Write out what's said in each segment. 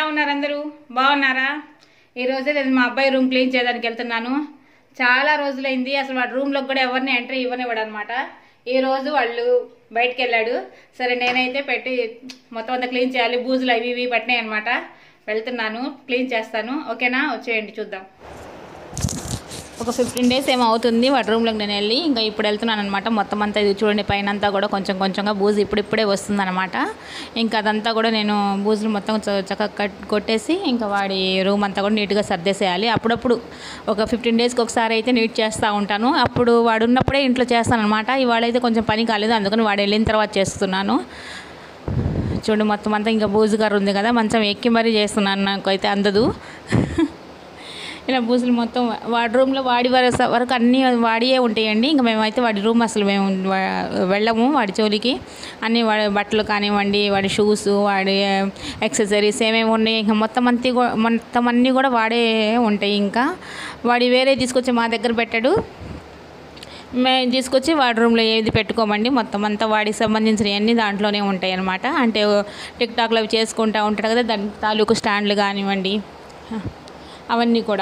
ఉన్నారు అందరూ బాగున్నారా ఈ రోజు నేను మా అబ్బాయి రూమ్ క్లీన్ చేయడానికి వెళ్తున్నాను చాలా రోజులైంది అసలు వాడు రూమ్లోకి కూడా ఎవరిని ఎంట్రీ ఇవ్వనివ్వడు అనమాట ఈ రోజు వాళ్ళు బయటికి వెళ్ళాడు సరే నేనైతే పెట్టి మొత్తం అంతా క్లీన్ చేయాలి బూజులు అవి ఇవి పట్టినాయి అనమాట వెళ్తున్నాను క్లీన్ చేస్తాను ఓకేనా వచ్చేయండి చూద్దాం ఒక ఫిఫ్టీన్ డేస్ ఏమో అవుతుంది వాడి రూమ్లోకి నేను వెళ్ళి ఇంకా ఇప్పుడు వెళ్తున్నాను అనమాట మొత్తం అంతా ఇది చూడండి పైన అంతా కూడా కొంచెం కొంచెంగా బూజు ఇప్పుడిప్పుడే వస్తుంది అనమాట ఇంకా అదంతా కూడా నేను బూజులు మొత్తం చ- చక్కగా కట్ కొట్టేసి ఇంకా వాడి రూమ్ అంతా కూడా నీట్గా సర్దేసేయాలి అప్పుడప్పుడు ఒక ఫిఫ్టీన్ డేస్కి ఒకసారి అయితే నీట్ చేస్తూ ఉంటాను అప్పుడు వాడు ఉన్నప్పుడే ఇంట్లో చేస్తాను అనమాట ఇవాళైతే కొంచెం పని కాలేదు అందుకని వాడు వెళ్ళిన తర్వాత చేస్తున్నాను చూడండి మొత్తం అంతా ఇంకా బూజుగారు ఉంది కదా మంచం ఎక్కి మరీ చేస్తున్నాను నాకైతే అందదు ఇలా బూజులు మొత్తం వాడి రూమ్లో వాడి వరస వరకు అన్నీ వాడియే ఉంటాయండి ఇంకా మేమైతే వాడి రూమ్ అసలు మేము వా- వెళ్ళము వాడి జోలికి అన్ని వాడి బట్టలు కానివ్వండి వాడి షూస్ వాడి యాక్సెసరీస్ ఏమేమి ఉన్నాయి ఇంకా మొత్తం అంతా కూ- మొత్తం అన్నీ కూడా వాడే ఉంటాయి ఇంకా వాడి వేరే తీసుకొచ్చి మా దగ్గర పెట్టాడు మేము తీసుకొచ్చి వాడి రూమ్లో ఏది పెట్టుకోమండి మొత్తం అంతా వాడికి సంబంధించినవన్నీ దాంట్లోనే ఉంటాయి అన్నమాట అంటే టిక్ టాక్లో అవి చేసుకుంటూ ఉంటాడు కదా దాని తాలూకు స్టాండ్లు కానివ్వండి అవన్నీ కూడా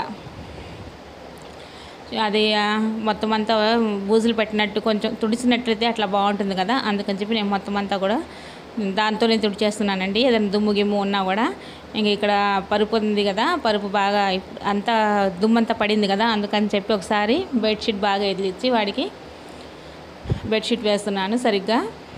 అది ఆ, మొత్తం అంతా బూజులు పెట్టినట్టు కొంచెం తుడిచినట్లయితే అట్లా బాగుంటుంది కదా అందుకని చెప్పి నేను మొత్తం అంతా కూడా దాంతోనే తుడిచేస్తున్నానండి ఏదైనా దుమ్ము గిమ్ము ఉన్నా కూడా ఇంక ఇక్కడ పరుపు ఉంది కదా పరుపు బాగా ఇప్- అంతా దుమ్మంతా పడింది కదా అందుకని చెప్పి ఒకసారి బెడ్షీట్ బాగా ఎదిలిచ్చి వాడికి బెడ్షీట్ వేస్తున్నాను సరిగ్గా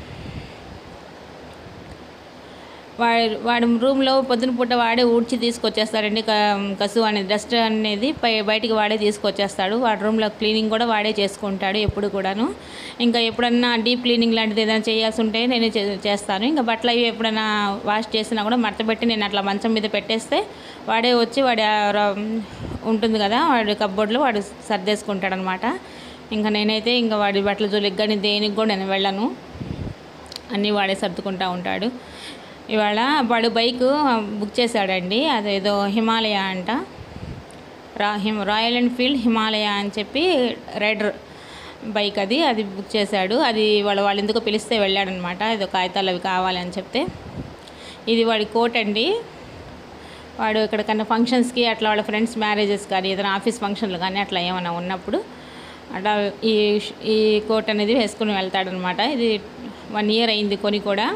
వాడి వాడి రూమ్లో పొద్దున పూట వాడే ఊడ్చి తీసుకొచ్చేస్తాడండి క- కసు అనేది డస్ట్ అనేది పై బయటికి వాడే తీసుకొచ్చేస్తాడు వాడి రూమ్లో క్లీనింగ్ కూడా వాడే చేసుకుంటాడు ఎప్పుడు కూడాను ఇంకా ఎప్పుడన్నా డీప్ క్లీనింగ్ లాంటిది ఏదైనా చేయాల్సి ఉంటే నేను చే- చేస్తాను ఇంకా బట్టలు అవి ఎప్పుడైనా వాష్ చేసినా కూడా మడతపెట్టి నేను అట్లా మంచం మీద పెట్టేస్తే వాడే వచ్చి వాడి ఆ ర- ఉంటుంది కదా వాడి కబ్బోర్డ్లో వాడు సర్దేసుకుంటాడు అనమాట ఇంకా నేనైతే ఇంకా వాడి బట్టల జోలికి కానీ దేనికి కూడా నేను వెళ్ళను అన్నీ వాడే సర్దుకుంటూ ఉంటాడు ఇవాళ వాడు బైక్ బుక్ చేశాడండి అదేదో హిమాలయ అంట రా హిమ్ రాయల్ ఎన్ఫీల్డ్ హిమాలయ అని చెప్పి రైడర్ బైక్ అది అది బుక్ చేశాడు అది వాళ్ళ వాళ్ళు ఎందుకో పిలిస్తే వెళ్ళాడనమాట ఏదో కాగితాలు అవి కావాలని చెప్తే ఇది వాడి కోట్ అండి వాడు ఎక్కడికన్నా ఫంక్షన్స్కి అట్లా వాళ్ళ ఫ్రెండ్స్ మ్యారేజెస్ కానీ ఏదైనా ఆఫీస్ ఫంక్షన్లు కానీ అట్లా ఏమైనా ఉన్నప్పుడు అట్లా ఈ ఈ కోట్ అనేది వేసుకుని వెళ్తాడనమాట ఇది వన్ ఇయర్ అయింది కొని కూడా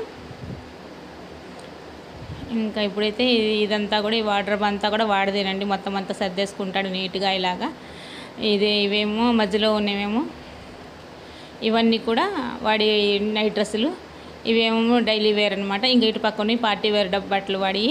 ఇంకా ఇప్పుడైతే ఇది- ఇదంతా కూడా ఈ వాటర్ అంతా కూడా వాడదేనండి మొత్తం అంతా సర్దేసుకుంటాడు నీట్గా ఇలాగా ఇది ఇవేమో మధ్యలో ఉన్నవేమో ఇవన్నీ కూడా వాడి నైట్ డ్రెస్సులు ఇవేమో డైలీ వేర్ అనమాట ఇంకా ఇటు పక్కన పార్టీ వేర్ డబ్బు బట్టలు వాడి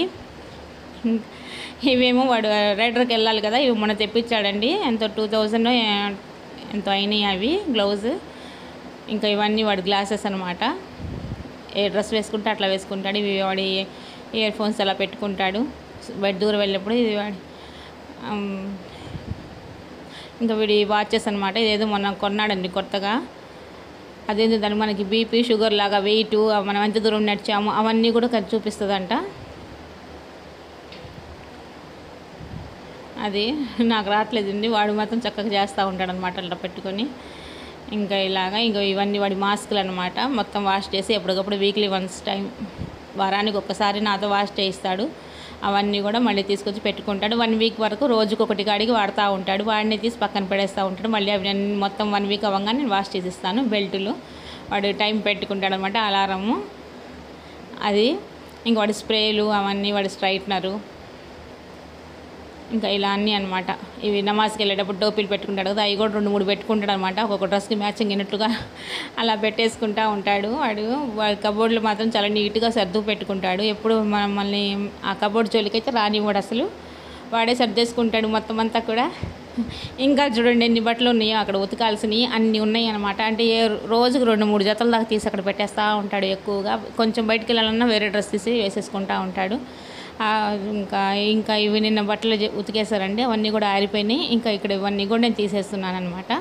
ఇవేమో వాడు రైడర్కి వెళ్ళాలి కదా ఇవి మొన్న తెప్పించాడండి ఎంతో టూ థౌజండ్ ఎంతో అయినాయి అవి గ్లౌజ్ ఇంకా ఇవన్నీ వాడి గ్లాసెస్ అనమాట ఏ డ్రెస్ వేసుకుంటే అట్లా వేసుకుంటాడు ఇవి వాడి ఇయర్ ఫోన్స్ అలా పెట్టుకుంటాడు బయట దూరం వెళ్ళినప్పుడు ఇది వాడి ఆమ్, ఇంకా వీడి వాచెస్ అనమాట ఇదేదో మొన్న కొన్నాడండి కొత్తగా అదేంటి దాన్ని మనకి బీపీ షుగర్ లాగా వెయిట్ మనం ఎంత దూరం నడిచాము అవన్నీ కూడా ఖర్చు చూపిస్తుందంట అది నాకు రావట్లేదండి వాడు మాత్రం చక్కగా చేస్తూ ఉంటాడు అనమాట అట్లా పెట్టుకొని ఇంకా ఇలాగా ఇంకా ఇవన్నీ వాడి మాస్కులు అనమాట మొత్తం వాష్ చేసి ఎప్పటికప్పుడు వీక్లీ వన్స్ టైం వారానికి ఒక్కసారి నాతో వాష్ చేయిస్తాడు అవన్నీ కూడా మళ్ళీ తీసుకొచ్చి పెట్టుకుంటాడు వన్ వీక్ వరకు రోజుకి ఒకటి కాడికి వాడుతూ ఉంటాడు వాడిని తీసి పక్కన పడేస్తూ ఉంటాడు మళ్ళీ అవి నేను మొత్తం వన్ వీక్ అవ్వగానే నేను వాష్ చేసిస్తాను బెల్టులు వాడు టైం పెట్టుకుంటాడు అనమాట అలారము అది ఇంకా వాడి స్ప్రేలు అవన్నీ వాడి స్ట్రైట్నరు ఇంకా ఇలా అన్నీ అనమాట ఇవి నమాజ్కి వెళ్ళేటప్పుడు టోపీలు పెట్టుకుంటాడు కదా అవి కూడా రెండు మూడు పెట్టుకుంటాడు అనమాట ఒక్కొక్క డ్రెస్కి మ్యాచింగ్ అయినట్టుగా అలా పెట్టేసుకుంటా ఉంటాడు వాడు వాడి కబోర్డ్లు మాత్రం చాలా నీట్గా సర్దు పెట్టుకుంటాడు ఎప్పుడు మమ్మల్ని ఆ కబోర్డ్ జోలికైతే రానివ్వడు అసలు వాడే సర్దేసుకుంటాడు మొత్తం అంతా కూడా ఇంకా చూడండి ఎన్ని బట్టలు ఉన్నాయో అక్కడ ఉతకాల్సినవి అన్నీ ఉన్నాయి అనమాట అంటే ఏ రోజుకు రెండు మూడు జతల దాకా తీసి అక్కడ పెట్టేస్తూ ఉంటాడు ఎక్కువగా కొంచెం బయటికి వెళ్ళాలన్నా వేరే డ్రెస్ తీసి వేసేసుకుంటా ఉంటాడు ఆ, ఇంకా ఇంకా ఇవి నిన్న బట్టలు జె- ఉతికేశారండి అవన్నీ కూడా ఆరిపోయినాయి ఇంకా ఇక్కడ ఇవన్నీ కూడా నేను తీసేస్తున్నాను అనమాట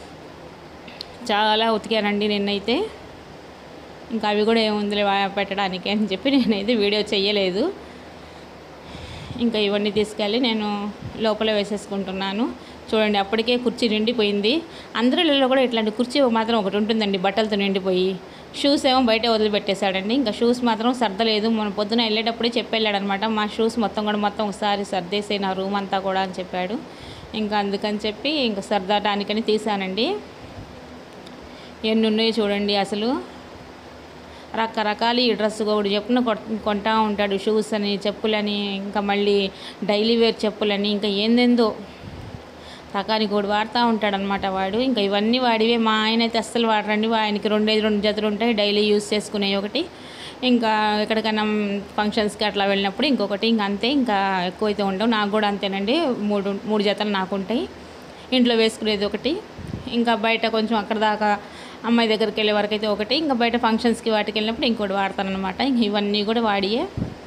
చాలా ఉతికానండి నిన్నైతే ఇంకా అవి కూడా ఏముందిలే వా- పెట్టడానికి అని చెప్పి నేనైతే వీడియో చెయ్యలేదు ఇంకా ఇవన్నీ తీసుకెళ్ళి నేను లోపల వేసేసుకుంటున్నాను చూడండి అప్పటికే కుర్చీ నిండిపోయింది అందరిలో కూడా ఇట్లాంటి కుర్చీ మాత్రం ఒకటి ఉంటుందండి బట్టలతో నిండిపోయి షూస్ ఏమో బయట వదిలిపెట్టేశాడండి ఇంకా షూస్ మాత్రం సర్దలేదు మన పొద్దున వెళ్ళేటప్పుడే చెప్పెళ్ళాడనమాట మా షూస్ మొత్తం కూడా మొత్తం ఒకసారి సర్దేసే నా రూమ్ అంతా కూడా అని చెప్పాడు ఇంకా అందుకని చెప్పి ఇంకా సర్దడానికని తీసానండి ఎన్ని ఉన్నాయో చూడండి అసలు రకరకాల ఈ డ్రెస్ ఒకటి చెప్పున కొంటా ఉంటాడు షూస్ అని చెప్పులని ఇంకా మళ్ళీ డైలీ వేర్ చెప్పులని ఇంకా ఏందేందో రకానికి కూడా వాడుతూ ఉంటాడనమాట వాడు ఇంకా ఇవన్నీ వాడివే మా ఆయన అయితే అస్సలు వాడరండి ఆయనకి రెండేది రెండు జతలు ఉంటాయి డైలీ యూస్ చేసుకునేవి ఒకటి ఇంకా ఎక్కడికైనా ఫంక్షన్స్కి అట్లా వెళ్ళినప్పుడు ఇంకొకటి ఇంకా అంతే ఇంకా ఎక్కువ అయితే ఉండవు నాకు కూడా అంతేనండి మూడు మూడు జతలు నాకు ఉంటాయి ఇంట్లో వేసుకునేది ఒకటి ఇంకా బయట కొంచెం అక్కడ దాకా అమ్మాయి దగ్గరికి వెళ్ళే వరకు అయితే ఒకటి ఇంకా బయట ఫంక్షన్స్కి వాటికి వెళ్ళినప్పుడు ఇంకోటి వాడతానమాట ఇంక ఇవన్నీ కూడా వాడియే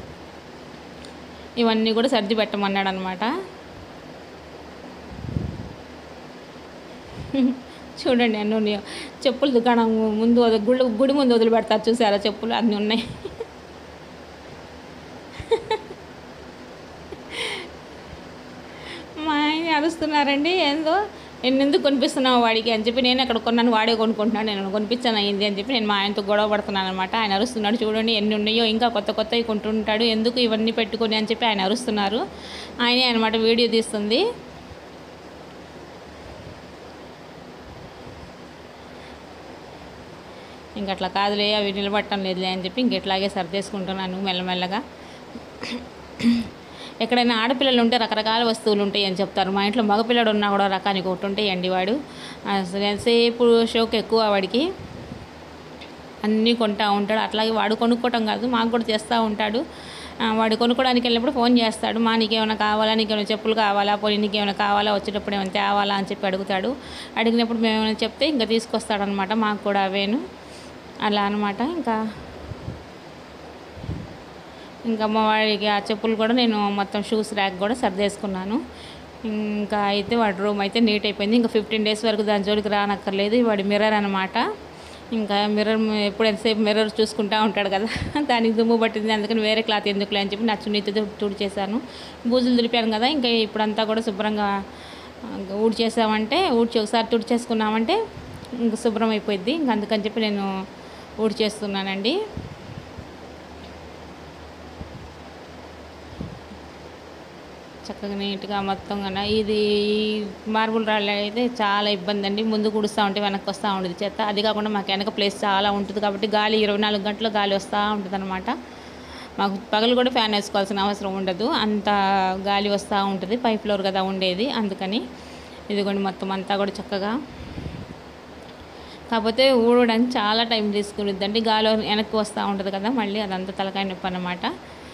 ఇవన్నీ కూడా సర్ది పెట్టమన్నాడు అనమాట చూడండి అన్నీ ఉన్నాయో చెప్పులు దుకాణం ముందు వద- గుడి గుడి ముందు వదిలిపెడతారు చూసారా చెప్పులు అన్నీ ఉన్నాయి మా ఆయన అరుస్తున్నారండి ఏందో నేను ఎందుకు కొనిపిస్తున్నావు వాడికి అని చెప్పి నేను అక్కడ కొన్నాను వాడే కొనుక్కుంటున్నాడు నేను కొనిపించాను అయింది అని చెప్పి నేను మా ఆయనతో గొడవ పడుతున్నాను అనమాట ఆయన అరుస్తున్నాడు చూడండి ఎన్ని ఉన్నాయో ఇంకా కొత్త కొత్తవి కొంటుంటాడు ఎందుకు ఇవన్నీ పెట్టుకొని అని చెప్పి ఆయన అరుస్తున్నారు ఆయనే అనమాట వీడియో తీస్తుంది ఇంక అట్లా కాదులే అవి నిలబట్టడం లేదులే అని చెప్పి ఇంక ఇట్లాగే సర్దేసుకుంటున్నాను మెల్లమెల్లగా ఎక్కడైనా ఆడపిల్లలు ఉంటే రకరకాల వస్తువులు ఉంటాయి అని చెప్తారు మా ఇంట్లో మగపిల్లడు ఉన్నా కూడా రకానికి ఒకటి ఉంటాయండి వాడు అసలు ఎంతసేపు షోక్ ఎక్కువ వాడికి అన్నీ కొంటా ఉంటాడు అట్లాగే వాడు కొనుక్కోవటం కాదు మాకు కూడా చేస్తూ ఉంటాడు ఆ, వాడు కొనుక్కోవడానికి వెళ్ళినప్పుడు ఫోన్ చేస్తాడు మా నీకేమైనా కావాలా నీకేమైనా చెప్పులు కావాలా పోనీ నీకేమైనా కావాలా వచ్చేటప్పుడు ఏమైనా తేవాలా అని చెప్పి అడుగుతాడు అడిగినప్పుడు మేము ఏమైనా చెప్తే ఇంకా తీసుకొస్తాడనమాట మాకు కూడా అవేను అలా అనమాట ఇంకా ఇంకా మా వాడికి ఆ చెప్పులు కూడా నేను మొత్తం షూస్ ర్యాక్ కూడా సర్దేసుకున్నాను ఇంకా అయితే వాడి రూమ్ అయితే నీట్ అయిపోయింది ఇంకా ఫిఫ్టీన్ డేస్ వరకు దాని జోలికి రానక్కర్లేదు వాడి మిర్రర్ అనమాట ఇంకా మిర్రర్ ఎప్పుడు ఎంతసేపు మిర్రర్ చూసుకుంటా ఉంటాడు కదా దానికి దుమ్ము పట్టింది అందుకని వేరే క్లాత్ ఎందుకులే అని చెప్పి నా చున్నీతో తుడిచేశాను బూజులు దులిపాను కదా ఇంకా ఇప్పుడంతా కూడా శుభ్రంగా ఊడ్చేసామంటే ఊడ్చి ఒకసారి తుడిచేసుకున్నామంటే ఇంకా శుభ్రం అయిపోయింది ఇంక అందుకని చెప్పి నేను ఊడ్చేస్తున్నానండి చక్కగా నీట్గా మొత్తం కన్నా ఇది మార్బుల్ రాళ్ళు అయితే చాలా ఇబ్బంది అండి ముందు కుడుస్తూ ఉంటే వెనక్కి వస్తూ ఉంటుంది చెత్త అది కాకుండా మాకు వెనక ప్లేస్ చాలా ఉంటుంది కాబట్టి గాలి ఇరవై నాలుగు గంటలు గాలి వస్తూ ఉంటుంది అనమాట మాకు పగలు కూడా ఫ్యాన్ వేసుకోవాల్సిన అవసరం ఉండదు అంత గాలి వస్తూ ఉంటుంది పై ఫ్లోర్ కదా ఉండేది అందుకని ఇదిగోండి మొత్తం అంతా కూడా చక్కగా కాకపోతే ఊడడానికి చాలా టైం తీసుకునిద్దండి గాలి వెనక్కి వస్తూ ఉంటుంది కదా మళ్ళీ అదంతా తలకాయ నొప్పి అన్నమాట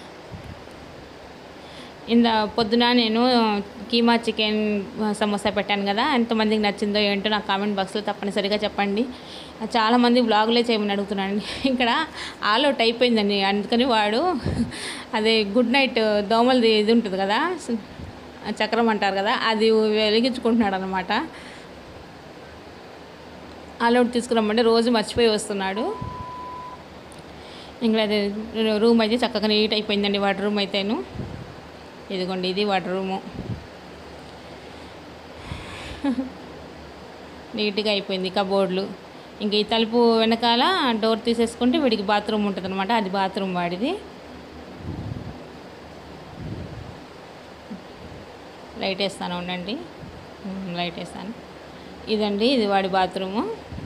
ఇంద పొద్దున నేను కీమా చికెన్ సమోసా పెట్టాను కదా ఎంతమందికి నచ్చిందో ఏంటో నాకు కామెంట్ బాక్స్లో తప్పనిసరిగా చెప్పండి చాలామంది బ్లాగులే చేయమని అడుగుతున్నాను ఇక్కడ ఆల్ అవుట్ అయిపోయిందండి అందుకని వాడు అదే గుడ్ నైట్ దోమలది ఇది ఉంటుంది కదా చక్రం అంటారు కదా అది వెలిగించుకుంటున్నాడు అనమాట ఆల్ అవుట్ తీసుకురమ్మంటే రోజు మర్చిపోయి వస్తున్నాడు ఇంకా అదే రూమ్ అయితే చక్కగా నీట్ అయిపోయిందండి వాడి రూమ్ అయితేను ఇదిగోండి ఇది వాటి రూము నీట్గా అయిపోయింది కబోర్డ్లు ఇంక ఈ తలుపు వెనకాల డోర్ తీసేసుకుంటే వీడికి బాత్రూమ్ ఉంటుంది అనమాట అది బాత్రూమ్ వాడిది లైట్ వేస్తాను ఉండండి ఉమ్, లైట్ వేస్తాను ఇదండి ఇది వాడి బాత్రూము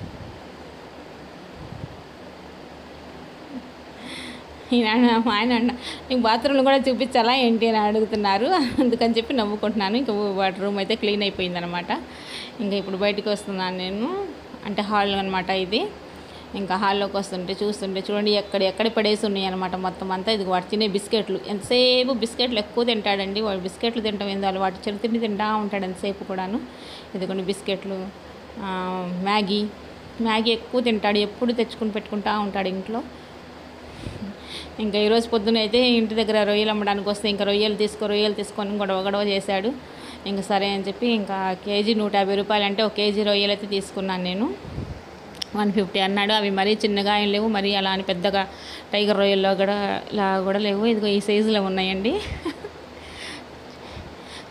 ఈయన మా ఆయన అన్న నీకు బాత్రూమ్లో కూడా చూపించాలా ఏంటి అని అడుగుతున్నారు అందుకని చెప్పి నవ్వుకుంటున్నాను ఇంకా వాటి రూమ్ అయితే క్లీన్ అయిపోయిందనమాట ఇంకా ఇప్పుడు బయటికి వస్తున్నాను నేను అంటే హాల్ అనమాట ఇది ఇంకా హాల్లోకి వస్తుంటే చూస్తుంటే చూడండి ఎక్కడ ఎక్కడ పడేసి ఉన్నాయి అనమాట మొత్తం అంతా ఇది వాడు తినే బిస్కెట్లు ఎంతసేపు బిస్కెట్లు ఎక్కువ తింటాడండి వాడు బిస్కెట్లు తింటాం ఏందో వాళ్ళు వాటి చిరు తిండి తింటా ఉంటాడు ఎంతసేపు కూడాను ఇదిగోండి బిస్కెట్లు ఆ, మ్యాగీ మ్యాగీ ఎక్కువ తింటాడు ఎప్పుడు తెచ్చుకుని పెట్టుకుంటా ఉంటాడు ఇంట్లో ఇంకా ఈరోజు పొద్దున అయితే ఇంటి దగ్గర రొయ్యలు అమ్మడానికి వస్తే ఇంకా రొయ్యలు తీసుకో రొయ్యలు తీసుకొని గొడవ గొడవ చేశాడు ఇంకా సరే అని చెప్పి ఇంకా కేజీ నూట యాభై రూపాయలు అంటే ఒక కేజీ రొయ్యలు అయితే తీసుకున్నాను నేను వన్ ఫిఫ్టీ అన్నాడు అవి మరీ చిన్నగా ఏం లేవు మరీ అలా అని పెద్దగా టైగర్ రొయ్యల్లో కూడా ఇలా కూడా లేవు ఇదిగో ఈ సైజులో ఉన్నాయండి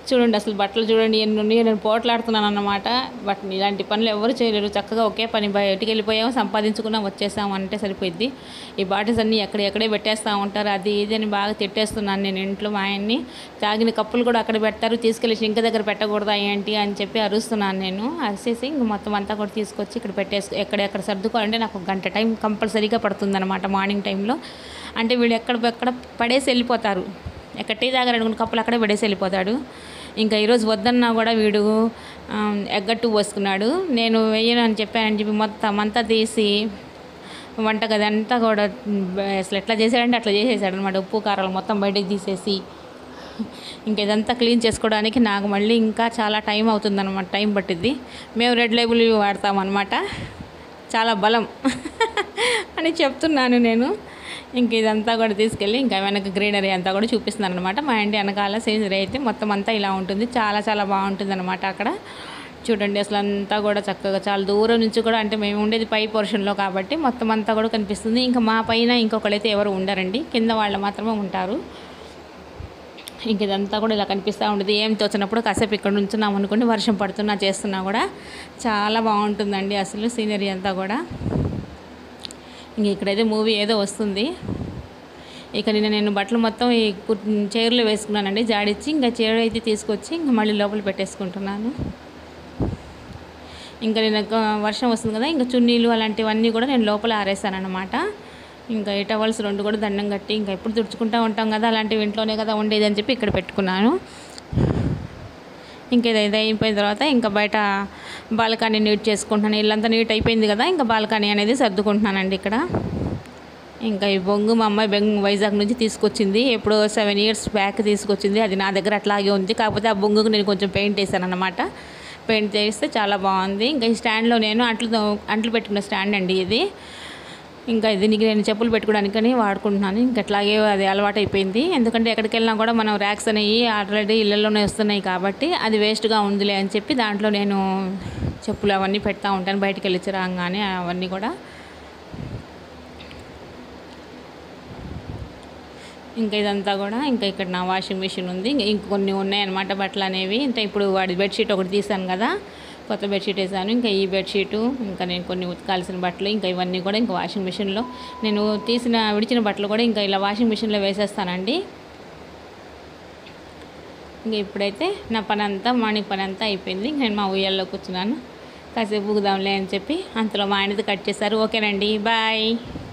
చూడండి అసలు బట్టలు చూడండి ఎన్ని ఉన్నాయో నేను పోట్లాడుతున్నాను అన్నమాట బట్ ఇలాంటి పనులు ఎవరు చేయలేరు చక్కగా ఒకే పని బయటికి వెళ్ళిపోయాము సంపాదించుకున్నాం వచ్చేసాము అంటే సరిపోయింది ఈ బాటిల్స్ అన్నీ ఎక్కడ ఎక్కడే పెట్టేస్తూ ఉంటారు అది ఇది అని బాగా తిట్టేస్తున్నాను నేను ఇంట్లో మా ఆయన్ని తాగిన కప్పులు కూడా అక్కడ పెడతారు తీసుకెళ్ళి సింక్ దగ్గర పెట్టకూడదా ఏంటి అని చెప్పి అరుస్తున్నాను నేను అరిసేసి ఇంక మొత్తం అంతా కూడా తీసుకొచ్చి ఇక్కడ పెట్టేసి ఎక్కడెక్కడ సర్దుకోవాలంటే నాకు ఒక గంట టైం కంపల్సరీగా పడుతుందన్నమాట మార్నింగ్ టైంలో అంటే వీడు ఎక్కడ ఎక్కడ పడేసి వెళ్ళిపోతారు ఎక్కడ టీ తాగారు రెండు కప్పులు అక్కడే పడేసి వెళ్ళిపోతాడు ఇంకా ఈరోజు వద్దన్నా కూడా వీడు ఆ, ఎగ్గట్టు పోసుకున్నాడు నేను వెయ్యను అని చెప్పానని చెప్పి మొత్తం అంతా తీసి వంటగది అంతా కూడా ఉమ్, అసలు ఎట్లా చేశాడంటే అట్లా చేసేసాడు అనమాట ఉప్పు కారాలు మొత్తం బయటకు తీసేసి ఇంక ఇదంతా క్లీన్ చేసుకోవడానికి నాకు మళ్ళీ ఇంకా చాలా టైం అవుతుందన్నమాట టైం పట్టింది మేము రెడ్ లేబుల్ వాడతామన్నమాట చాలా బలం అని చెప్తున్నాను నేను ఇంక ఇదంతా కూడా తీసుకెళ్ళి ఇంకా వెనక గ్రీనరీ అంతా కూడా చూపిస్తున్నాను అనమాట మా ఇంటి వెనకాల సీనరీ అయితే మొత్తం అంతా ఇలా ఉంటుంది చాలా చాలా బాగుంటుంది అనమాట అక్కడ చూడండి అసలు అంతా కూడా చక్కగా చాలా దూరం నుంచి కూడా అంటే మేము ఉండేది పై పోర్షన్లో కాబట్టి మొత్తం అంతా కూడా కనిపిస్తుంది ఇంకా మా పైన ఇంకొకరైతే ఎవరు ఉండరండి కింద వాళ్ళు మాత్రమే ఉంటారు ఇంక ఇదంతా కూడా ఇలా కనిపిస్తూ ఉంటుంది ఏం తోచినప్పుడు కాసేపు ఇక్కడ నుంచున్నాం అనుకోండి వర్షం పడుతున్నా చేస్తున్నా కూడా చాలా బాగుంటుందండి అసలు సీనరీ అంతా కూడా ఇంక ఇక్కడైతే మూవీ ఏదో వస్తుంది ఇక నిన్న నేను బట్టలు మొత్తం ఈ కు- చైర్లో వేసుకున్నానండి జాడిచ్చి ఇంకా చీర అయితే తీసుకొచ్చి ఇంకా మళ్ళీ లోపల పెట్టేసుకుంటున్నాను ఇంకా నేను ఒక వర్షం వస్తుంది కదా ఇంకా చున్నీలు అలాంటివన్నీ కూడా నేను లోపల ఆరేసాను అనమాట ఇంకా ఈ టవల్స్ రెండు కూడా దండం కట్టి ఇంకా ఎప్పుడు తుడుచుకుంటూ ఉంటాం కదా అలాంటివి ఇంట్లోనే కదా ఉండేది అని చెప్పి ఇక్కడ పెట్టుకున్నాను ఇంకా ఇది ఇది అయిపోయిన తర్వాత ఇంకా బయట బాల్కనీ నీట్ చేసుకుంటున్నాను ఇల్లంతా నీట్ అయిపోయింది కదా ఇంకా బాల్కనీ అనేది సర్దుకుంటున్నానండి ఇక్కడ ఇంకా ఈ బొంగు మా అమ్మాయి బెంగు వైజాగ్ నుంచి తీసుకొచ్చింది ఎప్పుడో సెవెన్ ఇయర్స్ బ్యాక్ తీసుకొచ్చింది అది నా దగ్గర అట్లాగే ఉంది కాకపోతే ఆ బొంగుకు నేను కొంచెం పెయింట్ వేసాను అనమాట పెయింట్ చేస్తే చాలా బాగుంది ఇంకా ఈ స్టాండ్లో నేను అంట్లు అంట్లు పెట్టుకున్న స్టాండ్ అండి ఇది ఇంకా దీనికి నేను చెప్పులు పెట్టుకోవడానికని వాడుకుంటున్నాను ఇంకా అట్లాగే అది అలవాటు అయిపోయింది ఎందుకంటే ఎక్కడికి వెళ్ళినా కూడా మనం ర్యాక్స్ అనేవి ఆల్రెడీ ఇళ్ళల్లోనే వస్తున్నాయి కాబట్టి అది వేస్ట్గా ఉందిలే అని చెప్పి దాంట్లో నేను చెప్పులు అవన్నీ పెడతా ఉంటాను బయటికి వెళ్ళి రాగానే అవన్నీ కూడా ఇంకా ఇదంతా కూడా ఇంకా ఇక్కడ నా వాషింగ్ మిషన్ ఉంది ఇంకా ఇంకొన్ని ఉన్నాయన్నమాట బట్టలు అనేవి అంటే ఇప్పుడు వాడి బెడ్షీట్ ఒకటి తీసాను కదా కొత్త బెడ్షీట్ వేసాను ఇంకా ఈ బెడ్షీటు ఇంకా నేను కొన్ని ఉతకాల్సిన బట్టలు ఇంకా ఇవన్నీ కూడా ఇంకా వాషింగ్ మిషన్లో నేను తీసిన విడిచిన బట్టలు కూడా ఇంకా ఇలా వాషింగ్ మిషన్లో వేసేస్తానండి ఇంకా ఇప్పుడైతే నా పని అంతా మార్నింగ్ పని అంతా అయిపోయింది ఇంక నేను మా ఉయ్యాల్లో కూర్చున్నాను కాసేపు ఊగుదాంలే అని చెప్పి అంతలో మా ఆయనది కట్ చేశారు ఓకేనండి బాయ్